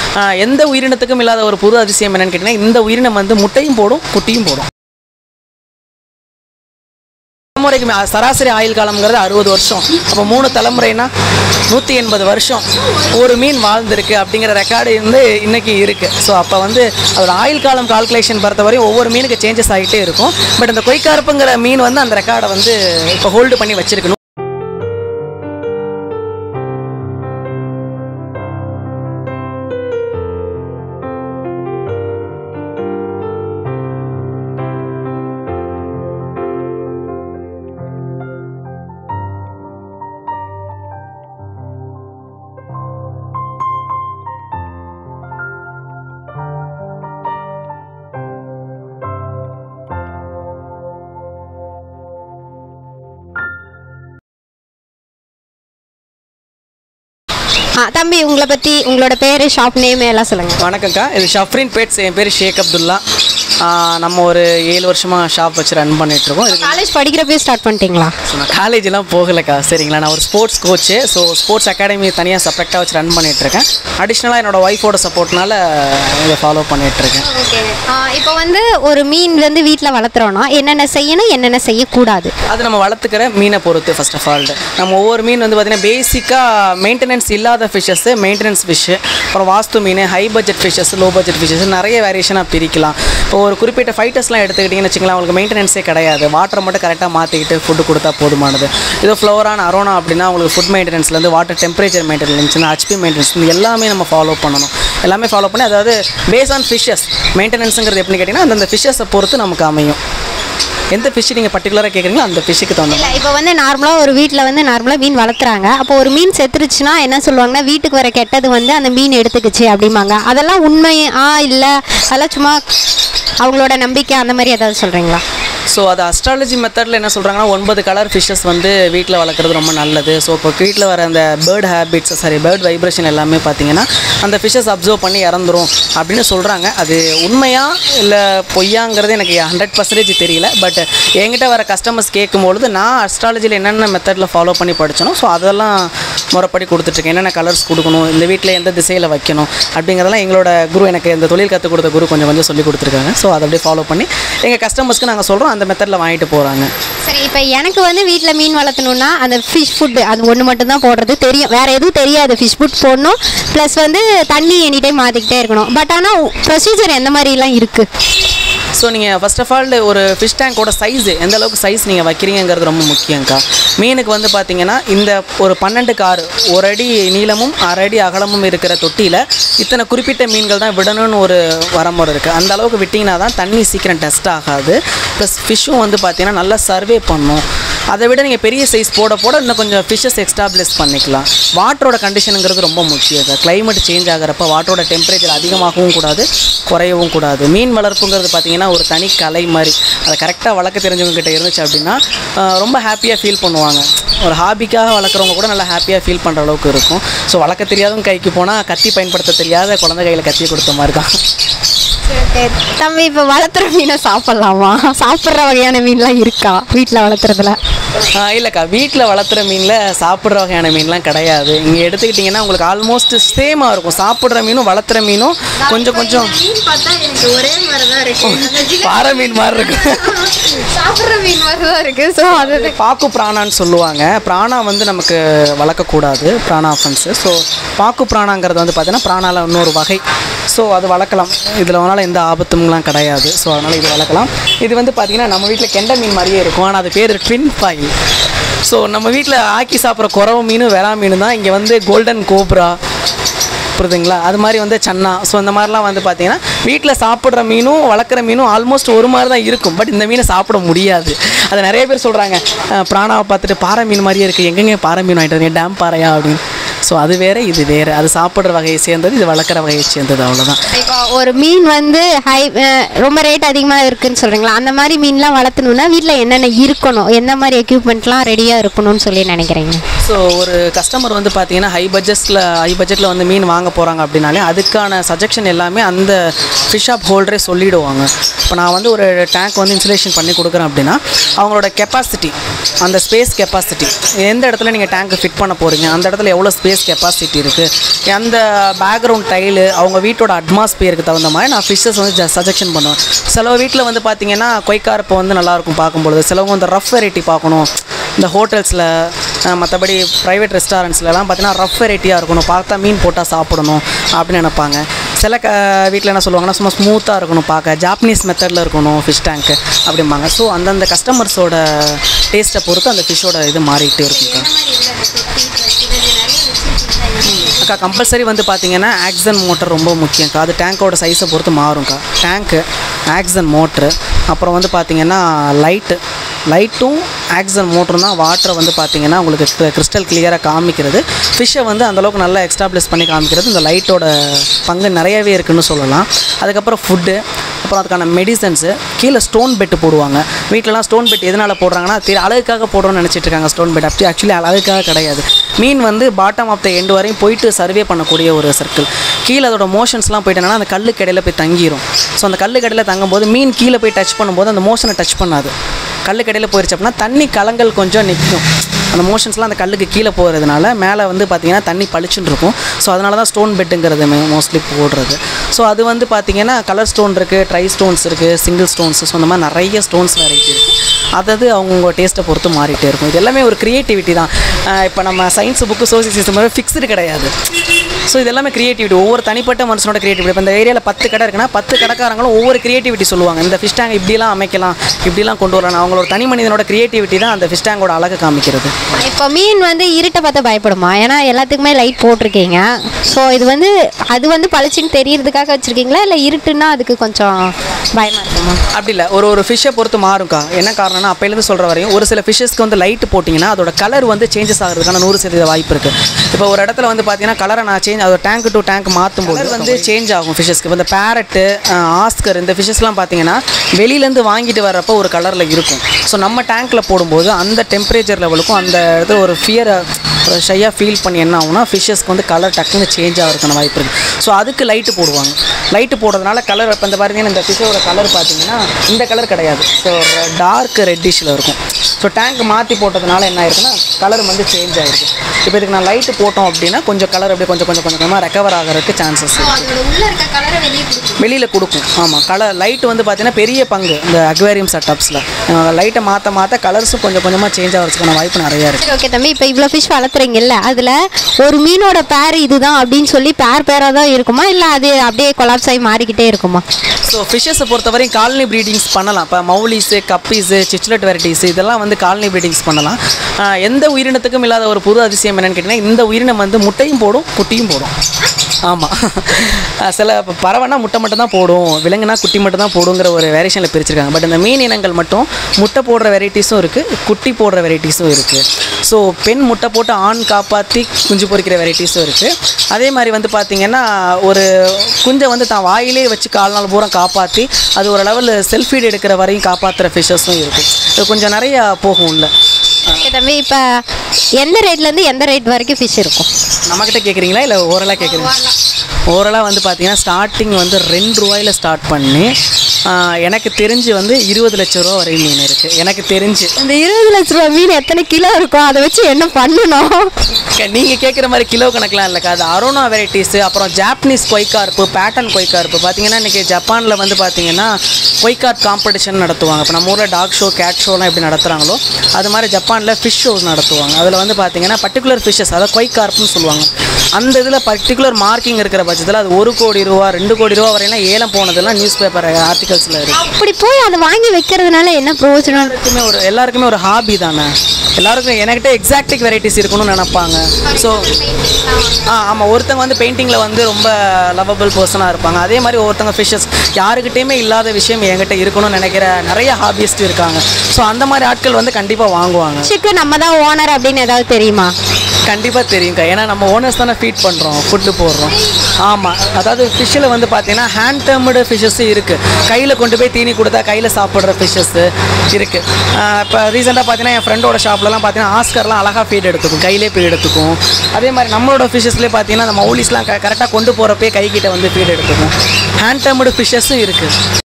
ஆஹ் எந்த உயிரினத்துக்கும் இல்லாத ஒரு புது அதிசயம் என்னன்னு கேட்டிங்கன்னா இந்த உயிரினம் வந்து முட்டையும் போடும் குட்டியும் போடும் தலைமுறைக்கு மே- சராசரி ஆயுள் காலம்ங்கிறது அறுபது வருஷம் அப்போ மூணு தலைமுறைனா நூற்றி எண்பது வருஷம் ஒரு மீன் வாழ்ந்திருக்கு அப்படிங்கிற ரெக்கார்டு வந்து இன்னைக்கு இருக்குது ஸோ அப்போ வந்து அதோட ஆயுள் காலம் கால்குலேஷன் பொறுத்தவரையும் ஒவ்வொரு மீனுக்கு சேஞ்சஸ் ஆகிட்டே இருக்கும் பட் இந்த கொய்கார்ப்புங்கிற மீன் வந்து அந்த ரெக்கார்டை வந்து இப்போ ஹோல்டு பண்ணி வச்சிருக்கணும் ஆ தம்பி உங்களை பற்றி உங்களோட பேர் ஷாப் நேம் எல்லாம் சொல்லுங்கள் வணக்கம்க்கா இது ஷஃப்ரின் பேட்ஸ் என் பேர் ஷேக் அப்துல்லா ஆஹ் நம்ம ஒரு ஏழு வருஷமாக ஷாப் வச்சு ரன் பண்ணிகிட்ருக்கோம் இதுக்கு காலேஜ் படிக்கிறப்பே ஸ்டார்ட் பண்ணிட்டீங்களா ஸோ நான் காலேஜெலாம் போகலக்கா சரிங்களா நான் ஒரு sports coach so sports academy தனியாக செப்பரேட்டாக வச்சு ரன் பண்ணிகிட்ருக்கேன் அடிஷ்னலாக என்னோட ஒய்ஃபோட சப்போர்ட்னால இதை ஃபாலோ பண்ணிகிட்ருக்கேன் ஓகே இப்போ வந்து ஒரு மீன் வந்து வீட்டில் வளர்த்துறோன்னா என்னென்ன செய்யணும் என்னென்ன செய்யக்கூடாது அது நம்ம வளர்த்துக்கிற மீனை பொறுத்து ஃபர்ஸ்ட் ஆஃப் ஆல் நம்ம ஒவ்வொரு மீன் வந்து பார்த்திங்கன்னா பேசிக்காக மெயின்டெனன்ஸ் இல்லாத ஃபிஷ்ஷஸ்ஸு மெயின்டெனன்ஸ் ஃபிஷ்ஷு அப்புறம் வாஸ்து மீன் high budget fishes low budget fishes நிறைய வேரியேஷனாக பிரிக்கலாம் இப்போ ஒரு குறிப்பிட்ட ஃபைட்டர்ஸ்லாம் எடுத்துக்கிட்டிங்கன்னு வச்சுக்கலாம் அவங்களுக்கு மெயின்டெனன்ஸே கிடையாது வாட்டரை மட்டும் கரெக்டாக மாற்றிக்கிட்டு ஃபுட்டு கொடுத்தா போதுமானது இதோ ஃப்ளோரான் அரோனா அப்படின்னா அவங்களுக்கு ஃபுட் மெயின்டெனன்ஸ்லேருந்து water temperature maintenance HP maintenance எல்லாமே நம்ம ஃபாலோ பண்ணணும் எல்லாமே ஃபாலோ பண்ணி அதாவது பேஸ் ஆன் ஃபிஷ்ஷஸ் மெயின்டெனன்ஸுங்கிறது எப்படின்னு கேட்டிங்கன்னா அந்தந்த ஃபிஷ்ஷஸை பொறுத்து நமக்கு அமையும் எந்த ஃபிஷ் நீங்கள் பர்டிகுலராக கேட்குறீங்களோ அந்த ஃபிஷ்ஷுக்கு தகுந்த இல்லை இப்போ வந்து நார்மலாக ஒரு வீட்டில் வந்து நார்மலாக மீன் வளர்த்துறாங்க அப்போ ஒரு மீன் செத்துருச்சுன்னா என்ன சொல்லுவாங்கன்னா வீட்டுக்கு வர கெட்டது வந்து அந்த மீன் எடுத்துக்கிச்சு அப்படிம்பாங்க அதெல்லாம் உண்மை ஆ இல்லை அதெல்லாம் சும்மா அவங்களோட நம்பிக்கை அந்த மாதிரி ஏதாவது சொல்கிறீங்களா ஸோ அது அஸ்ட்ராலஜி மெத்தடில் என்ன சொல்கிறாங்கன்னா ஒன்பது கலர் ஃபிஷ்ஷஸ் வந்து வீட்டில் வளர்க்குறது ரொம்ப நல்லது ஸோ இப்போ வீட்டில் வர அந்த bird habits sorry bird vibration எல்லாமே பார்த்தீங்கன்னா அந்த ஃபிஷ்ஷஸ் அப்சர்வ் பண்ணி இறந்துரும் அப்படின்னு சொல்கிறாங்க அது உண்மையா இல்லை பொய்யாங்கிறது எனக்கு ஹண்ட்ரட் பர்சன்டேஜ் தெரியல பட் என்கிட்ட வர கஸ்டமர்ஸ் கேட்கும்பொழுது நான் அஸ்ட்ராலஜியில் என்னென்ன மெத்தடில் ஃபாலோ பண்ணி படிச்சனோ ஸோ அதெல்லாம் முறைப்படி கொடுத்துட்ருக்கேன் என்னென்ன கலர்ஸ் கொடுக்கணும் இந்த வீட்டில் எந்த திசையில் வைக்கணும் அப்படிங்கிறதெல்லாம் எங்களோட குரு எனக்கு இந்த தொழில் கற்றுக் கொடுத்த குரு கொஞ்சம் கொஞ்சம் சொல்லி கொடுத்துருக்காங்க ஸோ அதை அப்படியே ஃபாலோ பண்ணி எங்கள் கஸ்டமர்ஸ்க்கு நாங்கள் சொல்கிறோம் அந்த மெத்தடில் வாங்கிட்டு போகிறாங்க சரி இப்போ எனக்கு வந்து வீட்டில் மீன் வளர்த்தணுன்னா அந்த ஃபிஷ் ஃபுட்டு அது ஒன்று மட்டும் தான் போடுறது தெரியும் வேறு எதுவும் தெரியாது ஃபிஷ் ஃபுட் போடணும் ப்ளஸ் வந்து தண்ணி எனி டைம் மாற்றிக்கிட்டே இருக்கணும் பட் ஆனால் ப்ரொசீஜர் எந்த மாதிரிலாம் இருக்குது ஸோ நீங்கள் ஃபர்ஸ்ட் ஆஃப் ஆல் ஒரு ஃபிஷ் டேங்கோட சைஸ் எந்த அளவுக்கு சைஸ் நீங்கள் வைக்கிறீங்கிறது ரொம்ப முக்கியங்க்கா மீனுக்கு வந்து பார்த்தீங்கன்னா இந்த ஒரு பன்னெண்டு கார் ஒரு அடி நீளமும் அரை அடி அகலமும் இருக்கிற தொட்டியில் இத்தனை குறிப்பிட்ட மீன்கள் தான் விடணும்னு ஒரு வரமுறை இருக்குது அந்த அளவுக்கு விட்டிங்கன்னா தான் தண்ணி சீக்கிரம் டெஸ்ட் ஆகாது ப்ளஸ் ஃபிஷ்ஷும் வந்து பார்த்தீங்கன்னா நல்லா சர்வே பண்ணும் அதை விட நீங்கள் பெரிய சைஸ் போட போட இன்னும் கொஞ்சம் ஃபிஷ்ஷஸ் எக்ஸ்டாப்ளிஷ் பண்ணிக்கலாம் வாட்டரோட கண்டிஷனுங்கிறது ரொம்ப முக்கியம் சார் கிளைமேட் சேஞ்ச் ஆகிறப்ப வாட்டரோட டெம்பரேச்சர் அதிகமாகவும் கூடாது குறையவும் கூடாது மீன் வளர்ப்புங்கிறது பார்த்தீங்கன்னா ஒரு தனி கலை மாதிரி அதை கரெக்டாக வளர்க்க தெரிஞ்சவங்க கிட்ட இருந்துச்சு அப்படின்னா ஆஹ், ரொம்ப ஹாப்பியாக ஃபீல் பண்ணுவாங்க ஒரு ஹாபிக்காக வளர்க்குறவங்க கூட நல்லா ஹாப்பியாக ஃபீல் பண்ணுற அளவுக்கு இருக்கும் ஸோ வளர்க்க தெரியாதவங்க கைக்கு போனால் கத்தி பயன்படுத்த தெரியாத குழந்தை கையில் கத்தி கொடுத்த மாதிரி தான் தம்பி இப்போ வளர்த்துற மீனை சாப்பிட்லாமா சாப்பிட்ற வகையான மீன்லாம் இருக்கா வீட்டில் வளர்த்துறதுல ஆஹ் இல்லைக்கா வீட்டில் வளர்த்துற மீனில் சாப்பிட்ற வகையான மீன்லாம் கிடையாது இங்கே எடுத்துக்கிட்டிங்கன்னா உங்களுக்கு ஆல்மோஸ்ட் சேமாக இருக்கும் சாப்பிட்ற மீனும் வளர்த்துற மீனும் கொஞ்சம் கொஞ்சம் மீன் பார்த்தா எனக்கு ஒரே மாதிரி தான் இருக்கு பாறை மீன் மாதிரி இருக்கும் சாப்பிட்ற மீன் மாதிரி தான் இருக்கு ஸோ அது பாக்கு பிராணான்னு சொல்லுவாங்க பிராணா வந்து நமக்கு வளர்க்கக்கூடாது பிராணா அஃபென்ஸு ஸோ பாக்கு பிராணாங்கிறது வந்து பார்த்தீங்கன்னா பிராணால இன்னொரு வகை ஸோ அது வளர்க்கலாம் இதில் அதனால் எந்த ஆபத்தும்லாம் கிடையாது ஸோ அதனால் இது வளர்க்கலாம் இது வந்து பார்த்தீங்கன்னா நம்ம வீட்டில் கெண்டை மீன் மாதிரியே இருக்கும் ஆனால் அது பேர் ட்வின் பாய் ஸோ நம்ம வீட்டில் ஆக்கி சாப்பிட்ற குறவை மீன் வெறா மீன் தான் இங்கே வந்து கோல்டன் கோப்ரா புரியுதுங்களா அது மாதிரி வந்து சன்னா ஸோ அந்த மாதிரிலாம் வந்து பார்த்தீங்கன்னா வீட்டில் சாப்பிட்ற மீனும் வளர்க்குற மீனும் ஆல்மோஸ்ட் ஒரு மாதிரி தான் இருக்கும் பட் இந்த மீனை சாப்பிட முடியாது அது நிறைய பேர் சொல்கிறாங்க பிராணாவை பார்த்துட்டு பாறை மீன் மாதிரியே இருக்குது எங்கெங்க பாறை மீன் வாங்கிட்டு வரீங்க டேம் பாறையா அப்படின்னு ஸோ அது வேறு இது வேறு அது சாப்பிட்ற வகையை சேர்ந்தது இது வளர்க்குற வகையை சேர்ந்தது அவ்வளோதான் இப்போ ஒரு மீன் வந்து ஹை ரொம்ப ரேட் அதிகமாக இருக்குன்னு சொல்கிறீங்களா அந்த மாதிரி மீன்லாம் வளர்த்தணுன்னா வீட்டில் என்னென்ன இருக்கணும் எந்த மாதிரி எக்யூப்மெண்ட்லாம் ரெடியாக இருக்கணும்னு சொல்லி நினைக்கிறீங்க ஸோ ஒரு கஸ்டமர் வந்து பார்த்தீங்கன்னா ஹை பட்ஜெட்டில் ஹை பட்ஜெட்டில் வந்து மீன் வாங்க போகிறாங்க அப்படின்னாலே அதுக்கான சஜெக்ஷன் எல்லாமே அந்த ஃபிஷ் ஷாப் ஹோல்டரே சொல்லிடுவாங்க இப்போ நான் வந்து ஒரு டேங்க் வந்து இன்சுலேஷன் பண்ணி கொடுக்குறேன் அப்படின்னா அவங்களோட கெப்பாசிட்டி அந்த ஸ்பேஸ் கெப்பாசிட்டி எந்த இடத்துல நீங்கள் டேங்க் ஃபிட் பண்ண போகிறீங்க அந்த இடத்துல எவ்வளோ ஸ்பேஸ் ஸ்பேஸ் கெப்பாசிட்டி இருக்குது அந்த பேக்ரவுண்ட் டைலு அவங்க வீட்டோட அட்மாஸ்பியருக்கு தகுந்த மாதிரி நான் ஃபிஷ்ஷஸ் வந்து சஜெக்ஷன் பண்ணுவேன் சில வீட்டில் வந்து பார்த்தீங்கன்னா கொய்க்காரப்பு வந்து நல்லாயிருக்கும் பார்க்கும்பொழுது சிலவங்க வந்து ரஃப் வெரைட்டி பார்க்கணும் இந்த ஹோட்டல்ஸில் மற்றபடி ப்ரைவேட் ரெஸ்டாரண்ட்ஸ்லலாம் பார்த்தீங்கன்னா ரஃப் வெரைட்டியாக இருக்கணும் பார்த்தா மீன் போட்டால் சாப்பிடணும் அப்படின்னு நினைப்பாங்க சில க வீட்டில் என்ன சொல்லுவாங்கன்னா சும்மா ஸ்மூத்தாக இருக்கணும் பார்க்க ஜாப்பனீஸ் மெத்தடில் இருக்கணும் ஃபிஷ் டேங்க்கு அப்படிம்பாங்க ஸோ அந்தந்த கஸ்டமர்ஸோட டேஸ்ட்டை பொறுத்து அந்த ஃபிஷ்ஷோட இது மாறிக்கிட்டே இருக்குங்க அக்கா கம்பல்சரி வந்து பார்த்தீங்கன்னா ஆக்சன் மோட்டர் ரொம்ப முக்கியம்க்கா அது டேங்கோட சைஸை பொறுத்து மாறும்க்கா டேங்க்கு ஆக்சன் மோட்ரு அப்புறம் வந்து பார்த்தீங்கன்னா லைட்டு லைட்டும் ஆக்சன் மோட்டரும் தான் வாட்டரை வந்து பார்த்தீங்கன்னா உங்களுக்கு கிறிஸ்டல் கிளியராக காமிக்கிறது ஃபிஷ்ஷை வந்து அந்தளவுக்கு நல்லா எக்ஸ்டாப்ளிஷ் பண்ணி காமிக்கிறது இந்த லைட்டோட பங்கு நிறையவே இருக்குன்னு சொல்லலாம் அதுக்கப்புறம் ஃபுட்டு அப்புறம் அதுக்கான மெடிசன்ஸு கீழே ஸ்டோன் பெட்டு போடுவாங்க வீட்டிலலாம் ஸ்டோன் பெட் எதனால் போடுறாங்கன்னா தெரி அழகுக்காக போடுறோம்னு நினச்சிட்டு இருக்காங்க ஸ்டோன் பெட் அப்படி ஆக்சுவலி அழகுக்காக கிடையாது மீன் வந்து பாட்டம் ஆஃப் த எண்டு வரையும் போயிட்டு சர்வே பண்ணக்கூடிய ஒரு சர்க்கிள் கீழே அதோட மோஷன்ஸ்லாம் போயிட்டேன்னா அந்த கல்லு கடையில் போய் தங்கிரும் ஸோ அந்த கல்லு கடையில் தங்கும்போது மீன் கீழே போய் டச் பண்ணும்போது அந்த மோஷனை டச் பண்ணாது கல்லு கடையில் போயிருச்சு அப்படின்னா தண்ணி கலங்கள் கொஞ்சம் நிற்கும் அந்த மோஷன்ஸ்லாம் அந்த கல்லுக்கு கீழே போகிறதுனால மேலே வந்து பார்த்தீங்கன்னா தண்ணி பளிச்சுன்னு இருக்கும் ஸோ அதனால தான் ஸ்டோன் பெட்டுங்கிறது மோஸ்ட்லி போடுறது ஸோ அது வந்து பார்த்தீங்கன்னா கலர் ஸ்டோன் இருக்குது ட்ரை ஸ்டோன்ஸ் இருக்குது சிங்கிள் ஸ்டோன்ஸ் ஸோ அந்த மாதிரி நிறைய ஸ்டோன்ஸ் வெரைட்டி இருக்குது அதாவது அவங்கவுங்க டேஸ்ட்டை பொறுத்து மாறிட்டே இருக்கும் இது எல்லாமே ஒரு க்ரியேட்டிவிட்டி தான் இப்போ நம்ம சயின்ஸ் புக்கு சோசியல் சிஸ்டம் மாதிரி ஃபிக்ஸ்டு கிடையாது ஸோ இது எல்லாமே க்ரியேட்டிவிட்டி ஒவ்வொரு தனிப்பட்ட மனுஷனோட க்ரியேட்டிவிட்டி இப்போ இந்த ஏரியாவில் பத்து கடை இருக்குன்னா பத்து கடைக்காரங்களும் ஒவ்வொரு க்ரியேட்டிவிட்டி சொல்லுவாங்க இந்த ஃபிஷ் டேங்க் இப்படிலாம் அமைக்கலாம் இப்படிலாம் கொண்டு வரலாம் அவங்களோட தனி மனிதனோட க்ரியேட்டிவிட்டி தான் அந்த ஃபிஷ் டேங்கோட அழகை காமிக்கிறது இப்போ மீன் வந்து இருட்டை பார்த்து பயப்படுமா ஏன்னா எல்லாத்துக்குமே லைட் போட்டிருக்கீங்க ஸோ இது வந்து அது வந்து பளிச்சுன்னு தெரியறதுக்காக வச்சுருக்கீங்களா இல்லை இருட்டுன்னா அதுக்கு கொஞ்சம் பயமாக இருக்குமா அப்படி இல்லை ஒரு ஒரு ஃபிஷ்ஷை பொறுத்து மாறும்க்கா என்ன காரணம்னா அப்போலேருந்து சொல்கிற வரையும் ஒரு சில ஃபிஷ்ஷஸ்க்கு வந்து லைட் போட்டிங்கன்னா அதோட கலர் வந்து சேஞ்சஸ் ஆகிறதுக்கான நூறு சதவீத வாய்ப்பு இருக்குது இப்போ ஒரு இடத்துல வந்து பார்த்தீங்கன்னா கலரை நான் சேஞ்ச் அதோட டேங்க் டு டேங்க் மாற்றும் போது வந்து சேஞ்ச் ஆகும் ஃபிஷ்ஷஸ்க்கு இப்போ இந்த பேரட்டு ஆஸ்கர் இந்த ஃபிஷ்ஷஸ்லாம் பார்த்தீங்கன்னா வெளியிலேருந்து வாங்கிட்டு வர்றப்போ ஒரு கலரில் இருக்கும் ஸோ நம்ம டேங்க்கில் போடும்போது அந்த டெம்பரேச்சர் லெவலுக்கும் அந்த இடத்துல ஒரு ஃபியரை ஒரு ஷையாக ஃபீல் பண்ணி என்ன ஆகும்னா ஃபிஷ்ஷஸ்க்கு வந்து கலர் டக்குன்னு சேஞ்ச் ஆகிறதுக்கான வாய்ப்பு இருக்குது ஸோ அதுக்கு லைட்டு போடுவாங்க லைட்டு போடுறதுனால கலர் இப்போ இந்த பாருங்கன்னா இந்த ஃபிஷ்ஷோட கலர் பார்த்தீங்கன்னா இந்த கலர் கிடையாது ஸோ டார்க் ரெட்டிஷில் இருக்கும் ஸோ டேங்க் மாற்றி போட்டதுனால என்ன ஆயிருக்குன்னா கலர் வந்து சேஞ்ச் ஆகிருக்கு இப்போ இதுக்கு நான் லைட்டு போட்டோம் அப்படின்னா கொஞ்சம் கலர் அப்படியே கொஞ்சம் கொஞ்சம் கொஞ்சம் கொஞ்சமாக ரெக்கவர் ஆகிறதுக்கு சான்சஸ் இருக்குது அதோட உள்ள இருக்க கலரை வெளியே கொடுக்கும் வெளியில் கொடுக்கும் ஆமாம் கலர் லைட் வந்து பார்த்தீங்கன்னா பெரிய பங்கு இந்த அக்வேரியம் செட்டப்ஸில் லைட்டை மாற்ற மாற்ற கலர்ஸும் கொஞ்சம் கொஞ்சமாக சேஞ்ச் ஆகிறதுக்கான வாய்ப்பு நிறையா இருக்குது சரி ஓகே தம்பி இப்போ இவ்வளோ ஃபிஷ் வளர்த்துறீங்கல்ல அதில் ஒரு மீனோட பேர் இதுதான் அப்படின்னு சொல்லி பேர் பேராக தான் இருக்குமா இல்லை அது அப்படியே கொலாப்ஸ் ஆகி மாறிக்கிட்டே இருக்குமா ஸோ ஃபிஷ்ஷஸை பொறுத்தவரையும் காலனி ப்ரீடிங்ஸ் பண்ணலாம் இப்போ மௌலிஸு கப்பீஸு சிச்லெட் வெரைட்டிஸ் இதெல்லாம் வந்து காலனி ப்ரீடிங்ஸ் பண்ணலாம் ஆஹ் எந்த உயிரினத்துக்கும் இல்லாத ஒரு புது அதிசயம் என்னன்னு கேட்டிங்கன்னா இந்த உயிரினம் வந்து முட்டையும் போடும் குட்டியும் போடும் ஆமாம் சில இப்ப பறவைனா முட்டை மட்டும் தான் போடும் விலங்குனா குட்டி மட்டும் தான் போடுங்கிற ஒரு வேரியேஷனில் பிரிச்சிருக்காங்க பட் இந்த மீன் இனங்கள் மட்டும் முட்டை போடுற வெரைட்டிஸும் இருக்குது குட்டி போடுற வெரைட்டிஸும் இருக்குது ஸோ பெண் முட்டை போட்டு ஆண் காப்பாற்றி குஞ்சு பொரிக்கிற வெரைட்டிஸும் இருக்குது அதே மாதிரி வந்து பார்த்திங்கன்னா ஒரு குஞ்சை வந்து தான் வாயிலே வச்சு கால் நாள் பூரா காப்பாற்றி அது ஒரு லெவலில் செல்ஃபீட் எடுக்கிற வரையும் காப்பாற்றுற ஃபிஷ்ஷஸும் இருக்குது இது கொஞ்சம் நிறையா போகும் உள்ள ஓகே தம்பி இப்போ எந்த ரேட்லேருந்து எந்த ரேட் வரைக்கும் ஃபிஷ் இருக்கும் நம்மக்கிட்ட கேட்குறீங்களா இல்லை ஓரலாக கேட்குறீங்களா ஓரலாக வந்து பார்த்தீங்கன்னா ஸ்டார்டிங் வந்து ரெண்டு ரூபாயில் ஸ்டார்ட் பண்ணி ஆஹ், எனக்கு தெரிஞ்சு வந்து இருபது லட்ச ரூபா வரையும் மீன் இருக்குது எனக்கு தெரிஞ்சு இந்த இருபது லட்ச ரூபா மீன் எத்தனை கிலோ இருக்கும் அதை வச்சு என்ன பண்ணணும் நீங்கள் கேட்குற மாதிரி கிலோ கணக்கெலாம் இல்லைக்கா அது அரோனா வெரைட்டிஸு அப்புறம் ஜாப்பனீஸ் கொய்கார்ப்பு பேட்டன் கொய்கார்ப்பு பார்த்தீங்கன்னா இன்றைக்கி ஜப்பானில் வந்து பார்த்தீங்கன்னா கொய்கார்ப் காம்படிஷன் நடத்துவாங்க இப்போ நம்ம ஊரில் டாக் ஷோ கேட் ஷோலாம் எப்படி நடத்துகிறாங்களோ அது மாதிரி ஜப்பானில் ஃபிஷ் ஷோஸ் நடத்துவாங்க அதில் வந்து பார்த்தீங்கன்னா பர்டிகுலர் ஃபிஷ்ஷஸ் அதாவது கொய்கார்ப்னு சொல்லுவாங்க அந்த இதில் பர்டிகுலர் மார்க்கிங் இருக்கிற பட்சத்தில் அது ஒரு கோடி ரூபா ரெண்டு கோடி ரூபா வரையெல்லாம் ஏலம் போனதெல்லாம் நியூஸ் பேப்பர் ஆர்டிகல்ஸில் இருக்குது அப்படி போய் அதை வாங்கி வைக்கிறதுனால என்ன பிரயோஜனம் எல்லாருக்குமே ஒரு எல்லாருக்குமே ஒரு ஹாபி தானே எல்லாருக்கும் என்கிட்ட எக்ஸாக்டிக் வெரைட்டிஸ் இருக்கணும்னு நினைப்பாங்க ஸோ ஆ ஆமாம் ஒருத்தங்க வந்து பெயிண்டிங்கில் வந்து ரொம்ப லவபிள் பர்சனாக இருப்பாங்க அதே மாதிரி ஒருத்தங்க ஃபிஷஸ் யாருக்கிட்டேயுமே இல்லாத விஷயம் என்கிட்ட இருக்கணும்னு நினைக்கிற நிறைய ஹாபியஸ்ட் இருக்காங்க ஸோ அந்த மாதிரி ஆட்கள் வந்து கண்டிப்பாக வாங்குவாங்க ஃபிஷ்ஷுக்கு நம்ம தான் ஓனர் அப்படின்னு ஏதாவது தெரியுமா கண்டிப்பாக தெரியுங்க ஏன்னா நம்ம ஓனர்ஸ் தானே ஃபீட் பண்ணுறோம் ஃபுட்டு போடுறோம் ஆமாம் அதாவது ஃபிஷ்ஷில் வந்து பார்த்தீங்கன்னா ஹேண்ட் டேர்ம்டு ஃபிஷ்ஷஸும் இருக்குது கையில் கொண்டு போய் தீனி கொடுத்தா கையில் சாப்பிட்ற ஃபிஷ்ஷஸ்ஸு இருக்குது இப்போ ரீசெண்டாக பார்த்தீங்கன்னா என் ஃப்ரெண்டோட ஷாப்லலாம் பார்த்தீங்கன்னா ஆஸ்கர்லாம் அழகாக ஃபீட் எடுத்துக்கும் கையிலே போய் எடுத்துக்கும் அதே மாதிரி நம்மளோட ஃபிஷ்ஷஸ்லேயே பார்த்தீங்கன்னா அந்த மௌலிஸ்லாம் க கரெக்டாக கொண்டு போகிறப்பே கைக்கிட்ட வந்து ஃபீட் எடுத்துக்கும் ஹேண்ட் டேர்ம்டு ஃபிஷ்ஷஸும் இருக்குது